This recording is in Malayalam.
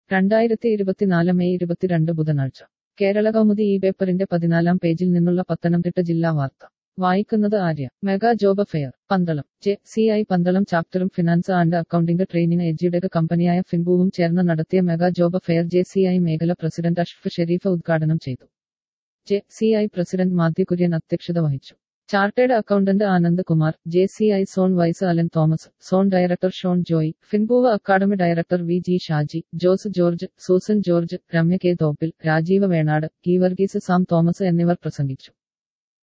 രണ്ടായിരത്തി ഇരുപത്തിനാല് മെയ് ഇരുപത്തിരണ്ട് ബുധനാഴ്ച കേരള കൗമുദി ഈ പേപ്പറിന്റെ പതിനാലാം പേജിൽ നിന്നുള്ള പത്തനംതിട്ട ജില്ലാ വാർത്ത വായിക്കുന്നത് Arya mega job fair Pandalam J C I Pandalam ചാപ്റ്ററും ഫിനാൻസ് ആൻഡ് അക്കൗണ്ടിംഗ് ട്രെയിനിങ് എജ്യുടെക കമ്പനിയായ ഫിൻബുവും ചേർന്ന് നടത്തിയ mega job fair J C I മേഖല പ്രസിഡന്റ് അഷ്ഫ് ഷെരീഫ് ഉദ്ഘാടനം ചെയ്തു J C I president Mathew Kurian അധ്യക്ഷത വഹിച്ചു chartered accountant Anand Kumar J C I zone vice Alan Thomas zone director Shone Joy ഫിൻബൂവ academy director V G Shaji Jose George Susan George Ramya K Thoppil Rajeev Venad Geevarghese Sam Thomas എന്നിവർ പ്രസംഗിച്ചു